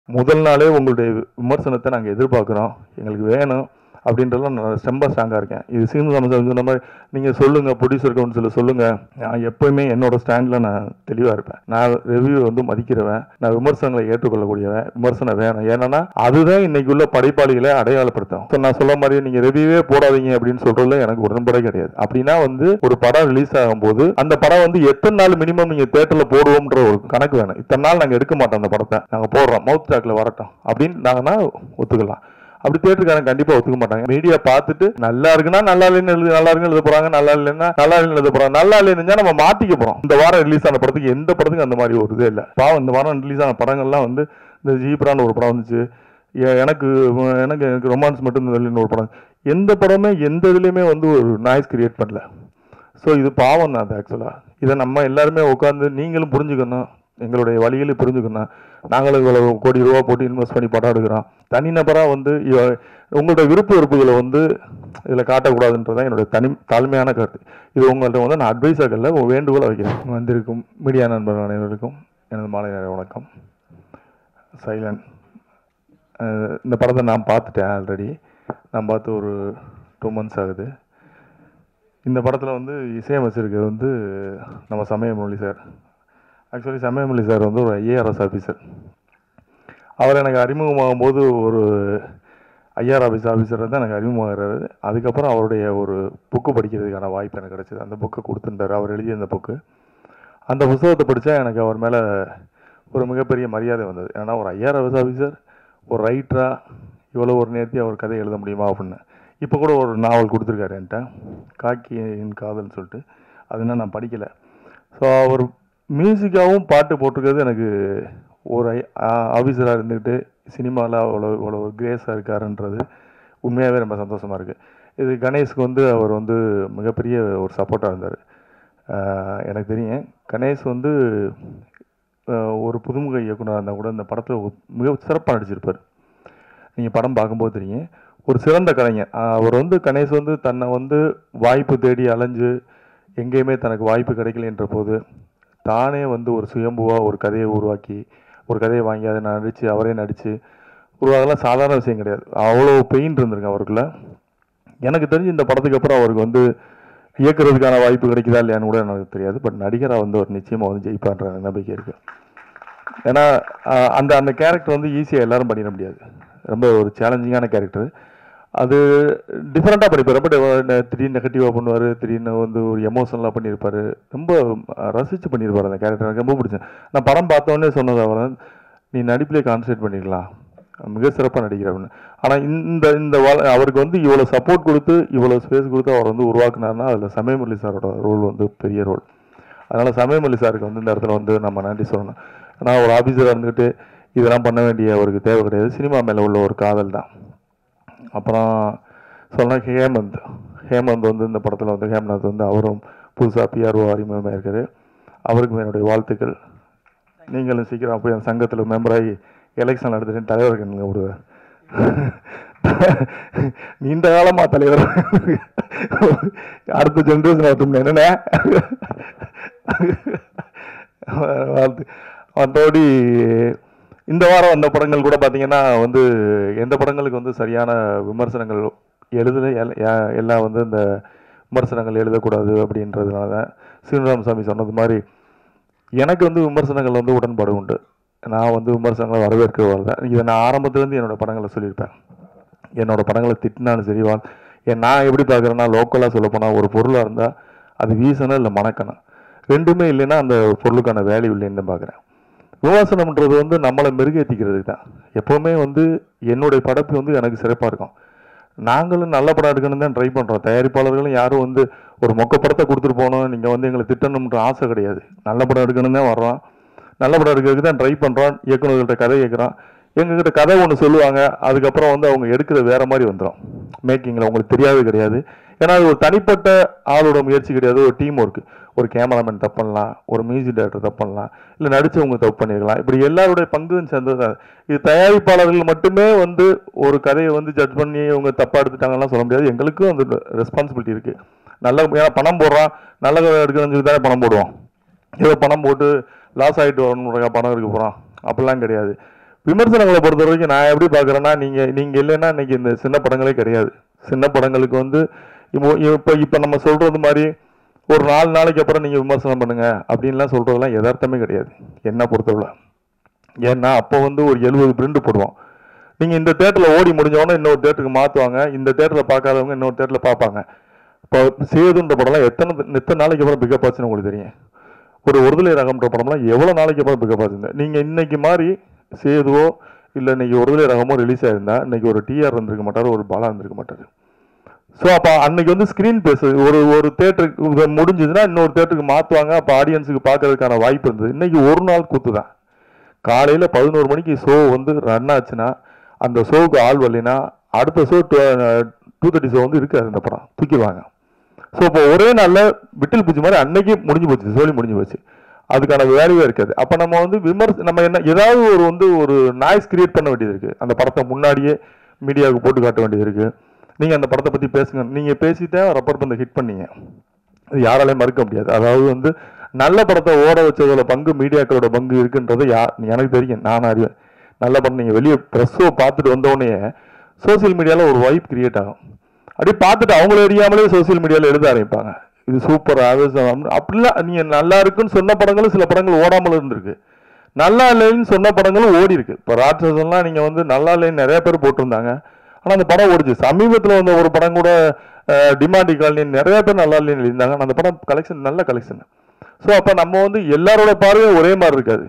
முதல் நாளே உங்களுடைய விமர்சனத்தை நாங்கள் எதிர்பார்க்குறோம் எங்களுக்கு வேணும் அப்படின்றதுலாம் நான் ரொம்ப ஸ்ட்ராங்காக இருக்கேன் இது சீனு ராமசாமி சொன்ன மாதிரி நீங்கள் சொல்லுங்கள் ப்ரொடியூசர் கவுன்சிலில் சொல்லுங்கள் நான் எப்போயுமே என்னோட ஸ்டாண்டில் நான் தெளிவாக இருப்பேன் நான் ரிவ்யூ வந்து மதிக்கிறவன் நான் விமர்சனங்களை ஏற்றுக்கொள்ளக்கூடியவன் விமர்சனம் வேணும் ஏன்னா அதுதான் இன்னைக்கு உள்ள படைப்பாளிகளை அடையாளப்படுத்தும் So, நான் சொல்ல மாதிரி நீங்கள் ரிவ்யூவே போடாதீங்க அப்படின்னு சொல்றதுல எனக்கு உடன்படே கிடையாது அப்படின்னா வந்து ஒரு படம் ரிலீஸ் ஆகும்போது அந்த படம் வந்து எத்தனை நாள் மினிமம் நீங்கள் தேட்டரில் போடுவோம்ன்ற ஒரு கணக்கு வேணும் இத்தனை நாள் நாங்கள் எடுக்க மாட்டோம் அந்த படத்தை நாங்கள் போடுறோம் மவுத் டாக்ல வரட்டும் அப்படின்னு நாங்கன்னா ஒத்துக்கலாம் அப்படி தேட்டருக்காரங்க கண்டிப்பா ஒத்துக்க மாட்டாங்க மீடியா பார்த்துட்டு நல்லா இருக்குன்னா நல்லா இல்லைன்னு எழுதி நல்லா இருக்குன்னு எழுத போறாங்க நல்லா இல்லைன்னா நல்லா இல்லைன்னு எழுத போறாங்க நல்லா இல்லைன்னு நம்ம மாத்திக்க போறோம் இந்த வாரம் ரிலீஸ் ஆன படத்துக்கு எந்த படத்துக்கும் அந்த மாதிரி ஒரு இதே இல்லை பாவம் இந்த வாரம் ரிலீஸ் ஆன படங்கள்லாம் வந்து இந்த ஜீப்ரான்னு ஒரு படம் வந்துச்சு எ- எனக்கு எனக்கு எனக்கு ரொமான்ஸ் மட்டும் இல்லைன்னு ஒரு படம் எந்த படமே எந்த இதுலையுமே வந்து ஒரு நாய்ஸ் கிரியேட் பண்ணல ஸோ இது பாவம் தான் அது ஆக்சுவலாக இதை நம்ம எல்லாருமே உட்காந்து நீங்களும் புரிஞ்சுக்கணும் எங்களுடைய வழிகளை புரிஞ்சுக்கணும் நாங்களும் இவ்வளவு கோடி ரூபா போட்டு இன்வெஸ்ட் பண்ணி படம் எடுக்கிறோம் தனிநபராக வந்து இவ- உங்களோட விருப்ப வெறுப்புகளை வந்து இதில் காட்டக்கூடாதுன்றதான் என்னுடைய தனி தாழ்மையான கருத்து இது உங்கள்ட்ட வந்து நான் அட்வைஸாக இல்லை ஒரு வேண்டுகோளை வைக்கிறேன் வந்திருக்கும் மீடியா நண்பர்கள் அனைவருக்கும் எனது மாலை நேர வணக்கம் சைலண்ட் இந்த படத்தை நான் பார்த்துட்டேன் ஆல்ரெடி நான் பார்த்து ஒரு டூ மந்த்ஸ் ஆகுது இந்த படத்தில் வந்து இசையமைச்சிருக்கிறது வந்து நம்ம சமயமொழி சார் ஆக்சுவலி சமயமொழி சார் வந்து ஒரு ஐஏஆர்எஸ் ஆஃபீஸர் அவர் எனக்கு அறிமுகமாகும் போது ஒரு ஐஆர் ஆஃபீஸ் ஆஃபீஸர் தான் எனக்கு அறிமுகமாகிறாரு அதுக்கப்புறம் அவருடைய ஒரு புக்கு படிக்கிறதுக்கான வாய்ப்பு எனக்கு கிடைச்சது அந்த புக்கை கொடுத்துட்டார் அவர் எழுதிய அந்த புக்கு அந்த புத்தகத்தை படித்தா எனக்கு அவர் மேலே ஒரு மிகப்பெரிய மரியாதை வந்தது ஏன்னா ஒரு ஐஆர் ஆஃபீஸ் ஆஃபீஸர் ஒரு ரைட்டராக இவ்வளோ ஒரு நேர்த்தி அவர் கதை எழுத முடியுமா அப்படின்னு இப்போ கூட ஒரு நாவல் கொடுத்துருக்காரு என்கிட்ட காக்கியின் காதல்னு சொல்லிட்டு அது இன்னும் நான் படிக்கலை ஸோ அவர் மியூசிக்காகவும் பாட்டு போட்டிருக்கிறது எனக்கு ஒரு ஆஃபீஸராக இருந்துக்கிட்டு சினிமாவில் அவ்வளோ இவ்வளோ ஒரு கிரேஸாக இருக்காருன்றது உண்மையாகவே ரொம்ப சந்தோஷமாக இருக்குது இது கணேஷ்க்கு வந்து அவர் வந்து மிகப்பெரிய ஒரு சப்போர்ட்டாக இருந்தார் ஆஹ் எனக்கு தெரியும் கணேஷ் வந்து ஆஹ் ஒரு புதுமுக இயக்குனராக இருந்தால் கூட இந்த படத்தில் மிக சிறப்பாக நடிச்சிருப்பார் நீங்கள் படம் பார்க்கும்போது தெரியும் ஒரு சிறந்த கலைஞர் ஆஹ் அவர் வந்து கணேஷ் வந்து தன்னை வந்து வாய்ப்பு தேடி அலைஞ்சு எங்கேயுமே தனக்கு வாய்ப்பு கிடைக்கலன்ற போது தானே வந்து ஒரு சுயம்புவாக ஒரு கதையை உருவாக்கி ஒரு கதையை வாங்கி அதை நடித்து அவரே நடித்து உருவாகலாம் சாதாரண விஷயம் கிடையாது அவ்வளோ பெயின் இருந்திருக்கு அவருக்குள்ள எனக்கு தெரிஞ்சு இந்த படத்துக்கு அப்புறம் அவருக்கு வந்து இயக்குறதுக்கான வாய்ப்பு கிடைக்குதா இல்லையான்னு கூட எனக்கு தெரியாது பட் நடிகராக வந்து அவர் நிச்சயமாக வந்து ஜெயிப்பான்ற நம்பிக்கை இருக்குது ஏன்னா ஆஹ், அந்த அந்த கேரக்டர் வந்து ஈஸியாக எல்லாரும் பண்ணிட முடியாது ரொம்ப ஒரு சேலஞ்சிங்கான கேரக்டர் அது டிஃப்ரெண்ட்டாக பண்ணிப்பார் ரொம்ப டி- திடீர்னு நெகட்டிவாக பண்ணுவார் திடீர்னு வந்து ஒரு எமோஷனலாக பண்ணியிருப்பார் ரொம்ப ரசித்து பண்ணியிருப்பார் அந்த கேரக்டர் எனக்கு ரொம்ப பிடிச்சேன் நான் படம் பார்த்தோன்னே சொன்னது அவர் நீ நடிப்பிலே கான்சன்ட்ரேட் பண்ணிக்கலாம் மிக சிறப்பாக நடிக்கிற அப்படின்னு ஆனால் இந்த இந்த வள- அவருக்கு வந்து இவ்வளோ சப்போர்ட் கொடுத்து இவ்வளோ ஸ்பேஸ் கொடுத்து அவர் வந்து உருவாக்குனாருன்னா அதில் சமயமுரளி சாரோட ரோல் வந்து பெரிய ரோல் அதனால் சமயமல்லி சாருக்கு வந்து இந்த இடத்துல வந்து நம்ம நன்றி சொல்லணும் நான் ஒரு ஆஃபீஸராக இருந்துக்கிட்டு இதெல்லாம் பண்ண வேண்டிய அவருக்கு தேவை கிடையாது சினிமா மேலே உள்ள ஒரு காதல் தான் அப்புறம் சொன்னா ஹேமந்த் ஹேமந்த் வந்து இந்த படத்தில் வந்து ஹேமநாத் வந்து அவரும் புதுசாக பிஆர்ஓ அறிமுகமாக இருக்காரு அவருக்கும் என்னுடைய வாழ்த்துக்கள் நீங்களும் சீக்கிரம் போய் அந்த சங்கத்தில் மெம்பராகி எலெக்ஷன் நடத்திட்டு தலைவர் கண்ணுங்க விடுவேன் நீண்ட காலமா தலைவர் அடுத்த ஜென்ரேஷன் ஆகட்டும் என்னென்ன வாழ்த்து மற்றபடி இந்த வாரம் வந்த படங்கள் கூட பார்த்தீங்கன்னா வந்து எந்த படங்களுக்கு வந்து சரியான விமர்சனங்கள் எழுதுல எல்- யா- எல்லாம் வந்து இந்த விமர்சனங்கள் எழுதக்கூடாது அப்படின்றதுனால தான் சீனிவாமசாமி சொன்னது மாதிரி எனக்கு வந்து விமர்சனங்கள் வந்து உடன்பாடு உண்டு நான் வந்து விமர்சனங்களை வரவேற்க வரல இதை நான் ஆரம்பத்துலேருந்து என்னோட படங்களை சொல்லியிருப்பேன் என்னோட படங்களை திட்டினாலும் சரி வா ஏன் நான் எப்படி பார்க்குறேன்னா லோக்கலாக சொல்லப்போனால் ஒரு பொருளாக இருந்தால் அது வீசணும் இல்லை மணக்கணும் ரெண்டுமே இல்லைன்னா அந்த பொருளுக்கான வேல்யூ இல்லைன்னு தான் பார்க்குறேன் விமர்சனம்ன்றது வந்து நம்மளை மெருகேற்றிக்கிறதுக்கு தான் எப்போவுமே வந்து என்னுடைய படைப்பு வந்து எனக்கு சிறப்பாக இருக்கும் நாங்களும் நல்ல படம் எடுக்கணும் தான் ட்ரை பண்ணுறோம் தயாரிப்பாளர்களும் யாரும் வந்து ஒரு மொக்க படத்தை கொடுத்துட்டு போகணும் நீங்கள் வந்து எங்களை திட்டணுன்ற ஆசை கிடையாது நல்ல படம் எடுக்கணும் தான் வர்றோம் நல்ல படம் எடுக்கிறதுக்கு தான் ட்ரை பண்ணுறோம் இயக்குநர்கள்ட்ட கதை கேட்குறோம் எங்ககிட்ட கதை ஒன்று சொல்லுவாங்க அதுக்கப்புறம் வந்து அவங்க எடுக்கிறது வேற மாதிரி வந்துடும் மேக்கிங்கில் உங்களுக்கு தெரியாது கிடையாது ஏன்னா அது ஒரு தனிப்பட்ட ஆளோட முயற்சி கிடையாது ஒரு டீம் ஒர்க் ஒரு கேமராமேன் தப்பு பண்ணலாம் ஒரு மியூசிக் டைரக்டர் தப்பு பண்ணலாம் இல்லை நடிச்சவங்க தப்பு பண்ணிருக்கலாம் இப்படி எல்லாருடைய பங்கும் சேர்ந்தது தான். இது தயாரிப்பாளர்கள் மட்டுமே வந்து ஒரு கதையை வந்து ஜட்ஜ் பண்ணி இவங்க தப்பா எடுத்துட்டாங்கலாம் சொல்ல முடியாது எங்களுக்கும் அந்த ரெஸ்பான்சிபிலிட்டி இருக்கு நல்ல ஏன்னா பணம் போடுறான் நல்ல கதை எடுக்கணும்னு சொல்லி தானே பணம் போடுவோம் ஏதோ பணம் போட்டு லாஸ் ஆகிட்டு வரணுன்ற பணம் இருக்க போகிறோம் அப்படிலாம் கிடையாது விமர்சனங்களை பொறுத்த வரைக்கும் நான் எப்படி பார்க்குறேன்னா நீங்கள் நீங்கள் இல்லைன்னா இன்னைக்கு இந்த சின்ன படங்களே கிடையாது சின்ன படங்களுக்கு வந்து இப்போ இப்போ இப்போ நம்ம சொல்கிறது மாதிரி ஒரு நாலு நாளைக்கு அப்புறம் நீங்கள் விமர்சனம் பண்ணுங்க அப்படின்லாம் சொல்கிறதெல்லாம் யதார்த்தமே கிடையாது என்ன பொறுத்தவரை ஏன்னா அப்போ வந்து ஒரு எழுபது பிரிண்ட் போடுவோம் நீங்கள் இந்த தேட்டரில் ஓடி முடிஞ்சவொடனே இன்னொரு தேட்டருக்கு மாற்றுவாங்க இந்த தேட்டரில் பார்க்காதவங்க இன்னொரு தேட்டரில் பார்ப்பாங்க இப்போ சேதுன்ற படம்லாம் எத்தனை எத்தனை நாளைக்கு அப்புறம் பிக்கப் ஆச்சுன்னு உங்களுக்கு தெரியும் ஒரு ஒருதலை ரகம்ன்ற படம்லாம் எவ்வளோ நாளைக்கு அப்புறம் பிக்கப் ஆச்சுங்க நீங்கள் இன்னைக்கு மாதிரி சேதுவோ இல்லை இன்னைக்கு ஒருதலை ரகமோ ரிலீஸ் ஆயிருந்தா இன்னைக்கு ஒரு டிஆர் இருந்திருக்க மாட்டார் ஒரு பாலா இருந்திருக்க மாட்டார் ஸோ அப்போ அன்னைக்கு வந்து ஸ்க்ரீன் பேஸ் ஒரு ஒரு தேட்டருக்கு முடிஞ்சதுன்னா இன்னொரு தேட்டருக்கு மாற்றுவாங்க அப்போ ஆடியன்ஸுக்கு பார்க்கறதுக்கான வாய்ப்பு இருந்தது இன்னைக்கு ஒரு நாள் கூத்து தான் காலையில் பதினோரு மணிக்கு ஷோ வந்து ரன் ஆச்சுன்னா அந்த ஷோவுக்கு ஆள் வரலைன்னா அடுத்த ஷோ டூ தேர்ட்டி ஷோ வந்து இருக்காது இந்த படம் தூக்கிடுவாங்க ஸோ இப்போ ஒரே நாளில் விட்டில் பூச்சி மாதிரி அன்னைக்கு முடிஞ்சு போச்சு சோழி முடிஞ்சு போச்சு அதுக்கான வேல்யூவே இருக்காது அப்போ நம்ம வந்து விமர்ச நம்ம என்ன ஏதாவது ஒரு வந்து ஒரு நாய்ஸ் கிரியேட் பண்ண வேண்டியது இருக்குது அந்த படத்தை முன்னாடியே மீடியாவுக்கு போட்டு காட்ட வேண்டியது இருக்குது நீங்கள் அந்த படத்தை பற்றி பேசுங்க நீங்கள் பேசிட்டே ரப்பர் பந்தை ஹிட் பண்ணீங்க அது யாராலையும் மறுக்க முடியாது அதாவது வந்து நல்ல படத்தை ஓட வச்சதோட பங்கு மீடியாக்களோட பங்கு இருக்குன்றது யா எனக்கு தெரியும் நான் அறிவேன் நல்ல படம் நீங்கள் வெளியே ப்ரெஸ்ஸோ பார்த்துட்டு வந்தோடனே சோஷியல் மீடியாவில் ஒரு வைப் கிரியேட் ஆகும் அப்படியே பார்த்துட்டு அவங்கள அறியாமலே சோஷியல் மீடியாவில் எழுத ஆரம்பிப்பாங்க இது சூப்பர் ஆவேசம் அப்படிலாம் நீங்கள் நல்லா இருக்குன்னு சொன்ன படங்களும் சில படங்கள் ஓடாமல் இருந்திருக்கு நல்லா இல்லைன்னு சொன்ன படங்களும் ஓடி இருக்கு இப்போ ராட்சசன்லாம் நீங்கள் வந்து நல்லா இல்லைன்னு நிறைய பேர் போட்டிருந்தாங்க ஆனால் அந்த படம் ஓடிச்சு சமீபத்தில் வந்த ஒரு படம் கூட டிமாண்டி காலனி நிறைய பேர் நல்லா இல்லைன்னு எழுதியிருந்தாங்க ஆனா அந்த படம் கலெக்ஷன் நல்ல கலெக்ஷன் ஸோ அப்போ நம்ம வந்து எல்லாரோட பார்வையும் ஒரே மாதிரி இருக்காது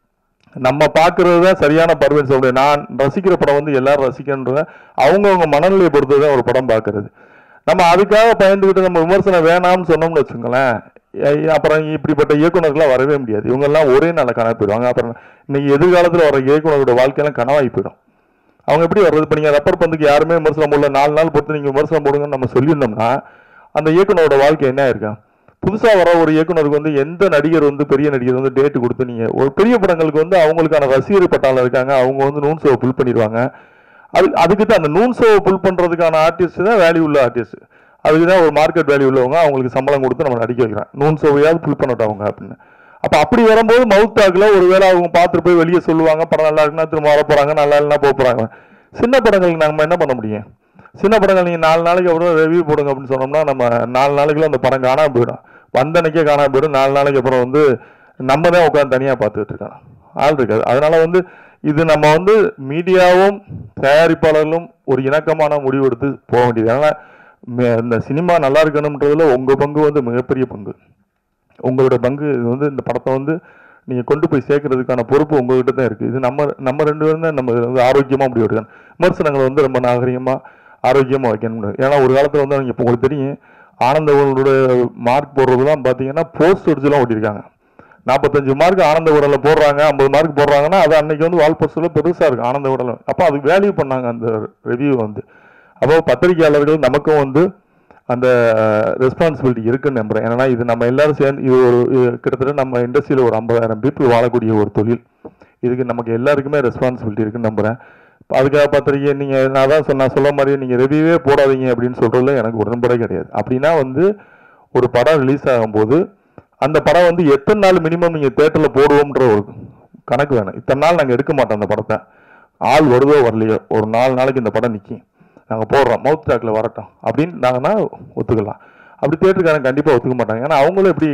நம்ம பார்க்கறது தான் சரியான பார்வைன்னு சொல்ல முடியாது நான் ரசிக்கிற படம் வந்து எல்லாரும் ரசிக்கன்றத அவங்கவுங்க மனநிலையை பொறுத்து தான் ஒரு படம் பார்க்கறது நம்ம அதுக்காக பயந்துக்கிட்டு நம்ம விமர்சனம் வேணாம்னு சொன்னோம்னு வச்சுக்கோங்களேன் ஐ- அப்புறம் இப்படிப்பட்ட இயக்குனர்கள்லாம் வரவே முடியாது இவங்கெல்லாம் ஒரே நாள கனவு போயிடுவாங்க அப்புறம் இன்னைக்கு எதிர்காலத்தில் வர இயக்குனரோட வாழ்க்கையெல்லாம் கனவாகி போயிடும் அவங்க எப்படி வர்றது இப்போ நீங்கள் ரப்பர் பந்துக்கு யாருமே விமர்சனம் போடல நாலு நாள் பொறுத்து நீங்கள் விமர்சனம் போடுங்கன்னு நம்ம சொல்லியிருந்தோம்னா அந்த இயக்குனரோட வாழ்க்கை என்ன இருக்கா புதுசாக வர ஒரு இயக்குனருக்கு வந்து எந்த நடிகர் வந்து பெரிய நடிகர் வந்து டேட்டு கொடுத்து நீங்கள் ஒரு பெரிய படங்களுக்கு வந்து அவங்களுக்கான ரசிகர் பட்டாளம் இருக்காங்க அவங்க வந்து நூன் ஷோவை புல் பண்ணிடுவாங்க அது அதுக்கு தான் அந்த நூன் ஷோவை புல் பண்ணுறதுக்கான ஆர்டிஸ்ட் தான் வேல்யூ உள்ள ஆர்டிஸ்ட் அதுக்கு தான் ஒரு மார்க்கெட் வேல்யூ உள்ளவங்க அவங்களுக்கு சம்பளம் கொடுத்து நம்ம நடிக்க வைக்கிறோம் நூன் ஷோவையாவது புல் பண்ணட்டும் அவங்க அப்படின்னு அப்போ அப்படி வரும்போது மவுத் டாக்ல ஒருவேளை அவங்க பார்த்துட்டு போய் வெளியே சொல்லுவாங்க படம் நல்லா இருக்குன்னா திரும்ப வர போகிறாங்க நல்லா இல்லைன்னா போக போகிறாங்க சின்ன படங்களுக்கு நம்ம என்ன பண்ண முடியும் சின்ன படங்கள் நீங்கள் நாலு நாளைக்கு அப்புறம் ரிவ்யூ போடுங்க அப்படின்னு சொன்னோம்னா நம்ம நாலு நாளைக்குள்ள அந்த படம் காணாம போயிடும் வந்த அன்னைக்கே காணாம போயிடும் நாலு நாளைக்கு அப்புறம் வந்து நம்ம தான் உட்காந்து தனியாக பார்த்துக்கிட்டு இருக்கோம் ஆள் இருக்காது அதனால வந்து இது நம்ம வந்து மீடியாவும் தயாரிப்பாளர்களும் ஒரு இணக்கமான முடிவு எடுத்து போக வேண்டியது ஏன்னா மே- இந்த சினிமா நல்லா இருக்கணுன்றதுல உங்கள் பங்கு வந்து மிகப்பெரிய பங்கு உங்களோட பங்கு இது வந்து இந்த படத்தை வந்து நீங்கள் கொண்டு போய் சேர்க்கறதுக்கான பொறுப்பு உங்ககிட்ட தான் இருக்குது இது நம்ம நம்ம ரெண்டு பேரும் தான் நம்ம வந்து ஆரோக்கியமாக முடிவு எடுக்கணும் விமர்சனங்களை வந்து ரொம்ப நாகரிகமாக ஆரோக்கியமாக வைக்கணும் ஏன்னா ஒரு காலத்தில் வந்து அவங்க இப்போ உங்களுக்கு தெரியும் ஆனந்தவனோட மார்க் போடுறதுலாம் பார்த்தீங்கன்னா போஸ்ட் அடிச்சுலாம் ஓட்டியிருக்காங்க நாற்பத்தஞ்சு மார்க் ஆனந்த உடலில் போடுறாங்க ஐம்பது மார்க் போடுறாங்கன்னா அது அன்னைக்கு வந்து வால் போஸ்டில் பெருசாக இருக்கும் ஆனந்த உடல் அப்போ அதுக்கு வேல்யூ பண்ணாங்க அந்த ரிவ்யூ வந்து அப்போ பத்திரிகையாளர்கள் நமக்கும் வந்து அந்த ரெஸ்பான்சிபிலிட்டி இருக்குன்னு நம்புறேன் ஏன்னா இது நம்ம எல்லாரும் சேர்ந்து இது ஒரு இது கிட்டத்தட்ட நம்ம இண்டஸ்ட்ரியில் ஒரு ஐம்பதாயிரம் பீப்புள் வாழக்கூடிய ஒரு தொழில் இதுக்கு நமக்கு எல்லாருக்குமே ரெஸ்பான்சிபிலிட்டி இருக்குன்னு நம்புறேன் இப்ப அதுக்காக பத்திரிக்கை நீங்கள் நான் தான் சொன்ன சொல்ல மாதிரி நீங்கள் ரிவ்யூவே போடாதீங்க அப்படின்னு சொல்கிறதுல எனக்கு உடன்படே கிடையாது அப்படின்னா வந்து ஒரு படம் ரிலீஸ் ஆகும்போது அந்த படம் வந்து எத்தனை நாள் மினிமம் நீங்கள் தேட்டரில் போடுவோம்ன்ற ஒரு கணக்கு வேணும் இத்தனை நாள் நாங்கள் எடுக்க மாட்டோம் அந்த படத்தை ஆள் வருதோ வரலையோ ஒரு நாலு நாளைக்கு இந்த படம் நிற்கும் நாங்கள் போடுறோம் மவுத் டாக்கில் வரட்டும் அப்படின்னு நாங்கன்னா ஒத்துக்கலாம் அப்படி தேட்டருக்காரங்க கண்டிப்பாக ஒத்துக்க மாட்டாங்க ஏன்னா அவங்களும் எப்படி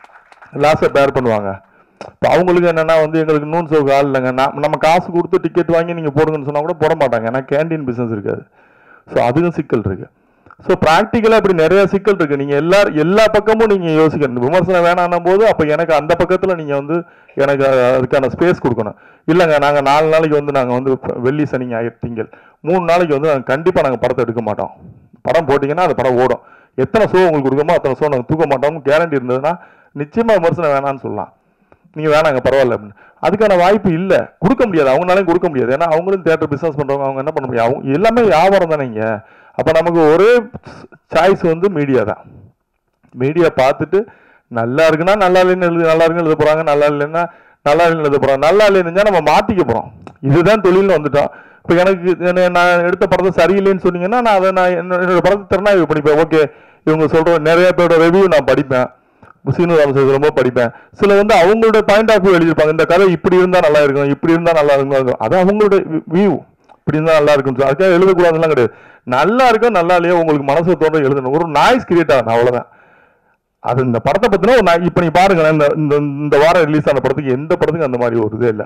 லாஸை பேர் பண்ணுவாங்க இப்போ அவங்களுக்கு என்னன்னா வந்து எங்களுக்கு நூன் சோக்கு ஆள் இல்லைங்க நான் நம்ம காசு கொடுத்து டிக்கெட் வாங்கி நீங்கள் போடுங்கன்னு சொன்னால் கூட போட மாட்டாங்க ஏன்னா கேண்டீன் பிஸ்னஸ் இருக்காது ஸோ அதுக்கும் சிக்கல் இருக்கு ஸோ ப்ராக்டிக்கலாக இப்படி நிறைய சிக்கல் இருக்கு நீங்கள் எல்லா எல்லா பக்கமும் நீங்கள் யோசிக்கணும் விமர்சனம் வேணாம் போது அப்போ எனக்கு அந்த பக்கத்தில் நீங்கள் வந்து எனக்கு அதுக்கான ஸ்பேஸ் கொடுக்கணும் இல்லைங்க நாங்கள் நாலு நாளைக்கு வந்து நாங்கள் வந்து வெள்ளி சனி ஞாயிறு திங்கள் மூணு நாளைக்கு வந்து நாங்கள் கண்டிப்பாக நாங்கள் படத்தை எடுக்க மாட்டோம் படம் போட்டிங்கன்னா அந்த படம் ஓடும் எத்தனை ஷோ உங்களுக்கு கொடுக்கமோ அத்தனை ஷோ நாங்கள் தூக்க மாட்டோம் கேரண்டி இருந்ததுன்னா நிச்சயமாக விமர்சனம் வேணாம்னு சொல்லலாம் நீங்கள் வேணாங்க பரவாயில்ல அப்படின்னு அதுக்கான வாய்ப்பு இல்லை கொடுக்க முடியாது அவங்களாலையும் கொடுக்க முடியாது ஏன்னா அவங்களும் தேட்டர் பிஸ்னஸ் பண்ணுறவங்க அவங்க என்ன பண்ண முடியும் அவங்க எல்லாமே வியாபாரம் தானே இங்கே அப்போ நமக்கு ஒரே சாய்ஸ் வந்து மீடியா தான் மீடியா பார்த்துட்டு நல்லா இருக்குன்னா நல்லா இல்லைன்னு எழுது நல்லா இருக்குன்னு எழுத போகிறாங்க நல்லா இல்லைன்னா நல்லா இல்லைன்னு எழுத போகிறாங்க நல்லா இல்லைன்னு நம்ம மாற்றிக்க போகிறோம் இதுதான் தொழில்னு வந்துட்டோம் இப்போ எனக்கு என்ன- நான் எடுத்த படத்தை சரியில்லைன்னு சொன்னீங்கன்னா நான் அதை நான் என்னோட என்னோட படத்தை திறனாய்வு படிப்பேன் ஓகே இவங்க சொல்கிற நிறைய பேரோட ரிவ்யூ நான் படிப்பேன் சீனு ராமசாமி ரொம்ப படிப்பேன் சில வந்து அவங்களோட பாயிண்ட் ஆஃப் வியூ எழுதியிருப்பாங்க இந்த கதை இப்படி இருந்தா நல்லா இருக்கும் இப்படி இருந்தா நல்லா இருக்கும் அது அவங்களோட வியூ இப்படி இருந்தா நல்லா இருக்கும் So, அதுக்காக எழுதக்கூடாதுலாம் கிடையாது நல்லா இருக்கோ நல்லா இல்லையோ உங்களுக்கு மனசு தோன்ற எழுதணும் ஒரு நாய்ஸ் கிரியேட் ஆகணும் அவ்வளவுதான் அது இந்த படத்தை பத்தின ஒரு நான் இப்ப நீ பாருங்களேன் இந்த இந்த இந்த வாரம் ரிலீஸ் ஆன படத்துக்கு எந்த படத்துக்கும் அந்த மாதிரி ஒரு இதே இல்லை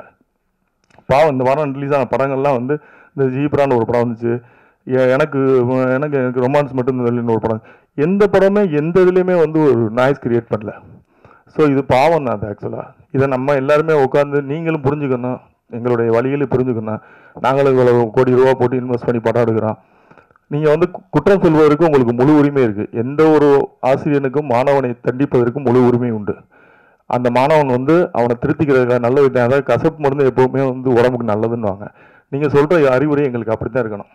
பாவம் இந்த வாரம் ரிலீஸ் ஆன படங்கள்லாம் வந்து இந்த ஜீப்ரான்னு ஒரு படம் வந்துச்சு எ- எனக்கு எனக்கு எனக்கு ரொமான்ஸ் மட்டும் இந்த ஒரு படம் எந்த படமே எந்த இதுலேயுமே வந்து ஒரு நாய்ஸ் கிரியேட் பண்ணல ஸோ இது பாவம் தான் அது ஆக்சுவலாக இதை நம்ம எல்லாருமே உட்காந்து நீங்களும் புரிஞ்சுக்கணும் எங்களுடைய வழிகளை புரிஞ்சுக்கணும் நாங்களும் இவ்வளவு கோடி ரூபா போட்டு இன்வெஸ்ட் பண்ணி படம் எடுக்கிறோம் நீங்கள் வந்து கு- குற்றம் சொல்வதற்கு உங்களுக்கு முழு உரிமை இருக்குது எந்த ஒரு ஆசிரியனுக்கும் மாணவனை தண்டிப்பதற்கு முழு உரிமை உண்டு அந்த மாணவன் வந்து அவனை திருத்திக்கிறதுக்காக நல்ல விதம் அதாவது கசப்பு மருந்து எப்பவுமே வந்து உடம்புக்கு நல்லதுன்னுவாங்க நீங்கள் சொல்கிற அறிவுரை எங்களுக்கு அப்படித்தான் இருக்கணும்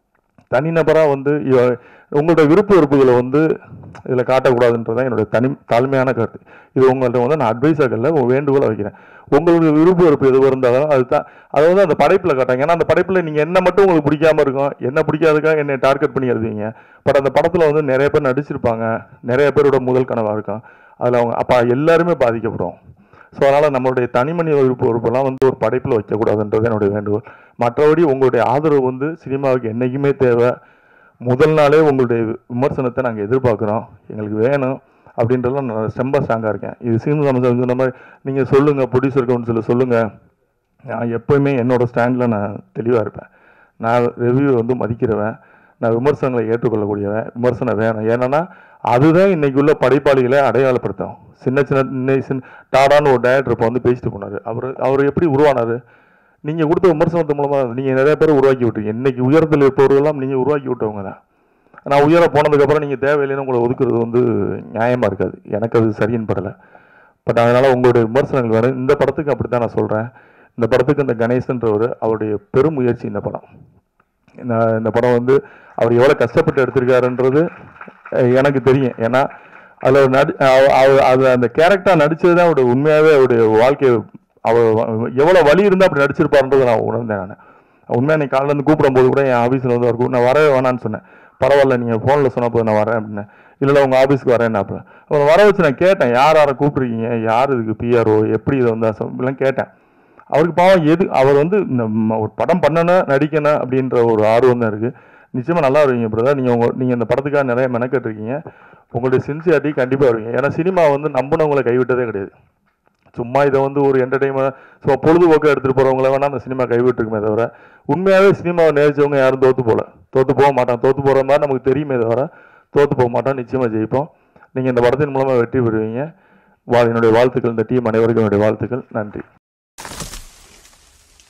தனிநபராக வந்து இவ- உங்களோட விருப்ப வெறுப்புகளை வந்து இதில் காட்டக்கூடாதுன்றதான் என்னுடைய தனி தாழ்மையான கருத்து இது உங்கள்ட்ட வந்து நான் அட்வைஸாக இல்லை ஒரு வேண்டுகோளை வைக்கிறேன் உங்களுடைய விருப்ப வெறுப்பு எது இருந்தாலும் அதுதான் அதை வந்து அந்த படைப்பில் காட்டாங்க ஏன்னா அந்த படைப்பில் நீங்கள் என்ன மட்டும் உங்களுக்கு பிடிக்காம இருக்கும் என்ன பிடிக்காதுக்காக என்னை டார்கெட் பண்ணி எழுதுவீங்க பட் அந்த படத்தில் வந்து நிறைய பேர் நடிச்சிருப்பாங்க நிறைய பேரோட முதல் கனவாக இருக்கும் அதில் அவங்க அப்போ எல்லாருமே பாதிக்கப்படும் ஸோ அதனால் நம்மளுடைய தனிமனித விருப்ப உறுப்பெல்லாம் வந்து ஒரு படைப்பில் வைக்கக்கூடாதுன்றது என்னுடைய வேண்டுகோள் மற்றபடி உங்களுடைய ஆதரவு வந்து சினிமாவுக்கு என்றைக்குமே தேவை முதல் நாளே உங்களுடைய விமர்சனத்தை நாங்கள் எதிர்பார்க்குறோம் எங்களுக்கு வேணும் அப்படின்றதுலாம் நான் ரொம்ப ஸ்ட்ராங்காக இருக்கேன் இது சீனு ராமசாமி சொன்ன மாதிரி நீங்கள் சொல்லுங்கள் ப்ரொடியூசர் கவுன்சிலில் சொல்லுங்கள் நான் எப்போயுமே என்னோட ஸ்டாண்டில் நான் தெளிவாக இருப்பேன் நான் ரிவ்யூ வந்து மதிக்கிறவன் நான் விமர்சனங்களை ஏற்றுக்கொள்ளக்கூடியவன் விமர்சனம் வேணும் ஏன்னா அதுதான் இன்னைக்கு உள்ள படைப்பாளிகளை அடையாளப்படுத்தும் சின்ன சின்ன இன்னை- சின்ன டாடான்னு ஒரு டேரக்டர் இப்போ வந்து பேசிட்டு போனார் அவர் அவர் எப்படி உருவானார் நீங்கள் கொடுத்த விமர்சனத்து மூலமாக நீங்கள் நிறைய பேர் உருவாக்கி விட்டீங்க இன்னைக்கு உயரத்தில் இருப்பவர்களெல்லாம் நீங்கள் உருவாக்கி விட்டவங்க தான் நான் உயர போனதுக்கப்புறம் நீங்கள் தேவையில்லைன்னு உங்களை ஒதுக்குறது வந்து நியாயமாக இருக்காது எனக்கு அது சரின்னு படலை பட் அதனால் உங்களுடைய விமர்சனங்கள் வேணும் இந்த படத்துக்கு அப்படி தான் நான் சொல்கிறேன் இந்த படத்துக்கு இந்த கணேசன்றவர் அவருடைய பெரும் முயற்சி இந்த படம் இந்த இந்த படம் வந்து அவர் எவ்வளோ கஷ்டப்பட்டு எடுத்திருக்காருன்றது அஹ், எனக்கு தெரியும் ஏன்னா அதில் நடி அவ- அவ- அது அந்த கேரக்டர் நடிச்சது தான் அவருடைய உண்மையாகவே அவருடைய வாழ்க்கையை அவர் எவ்வளோ வலி இருந்தால் அப்படி நடிச்சிருப்பாருன்றதை நான் உணர்ந்தேன் நான் உண்மையாக நீ காலையில இருந்து கூப்பிடும்போது கூட என் ஆஃபீஸில் வந்து அவர் நான் வரவே வேணான்னு சொன்னேன் பரவாயில்ல நீங்கள் ஃபோனில் சொன்ன போது நான் வரேன் அப்படின்னு இல்லை உங்கள் ஆஃபீஸ்க்கு வரேன் அப்புறம் அவர் வர வச்சு நான் கேட்டேன் யார் யாரை கூப்பிட்ருக்கீங்க யார் இதுக்கு பிஆர்ஓ எப்படி இதை வந்து அசம் இப்படிலாம் கேட்டேன் அவருக்கு பாவம் எது அவர் வந்து இந்த ம- ஒரு படம் பண்ணணும் நடிக்கணும் அப்படின்ற ஒரு ஆர்வம் தான் இருக்குது நிச்சயமாக நல்லா வருவீங்க பிரதர் நீங்கள் உங்கள் நீங்கள் இந்த படத்துக்காக நிறைய மெனக்கெட்டுருக்கீங்க உங்களுடைய சின்சியாரிட்டி கண்டிப்பாக வருவீங்க ஏன்னா சினிமா வந்து நம்பினவங்களை கைவிட்டதே கிடையாது சும்மா இதை வந்து ஒரு என்டர்டைன்மெண்ட் சும்மா பொழுதுபோக்கு எடுத்துகிட்டு போகிறவங்கள வேணால் அந்த சினிமா கைவிட்டுருக்குமே தவிர உண்மையாகவே சினிமாவை நேசிச்சவங்க யாரும் தோற்று போகல தோற்று போக மாட்டான் தோற்று போகிற மாதிரி நமக்கு தெரியுமே தவிர தோற்று போக மாட்டோம் நிச்சயமாக ஜெயிப்போம் நீங்கள் இந்த படத்தின் மூலமாக வெற்றி பெறுவீங்க வா என்னுடைய வாழ்த்துக்கள் இந்த டீம் அனைவருக்கும் என்னுடைய வாழ்த்துக்கள் நன்றி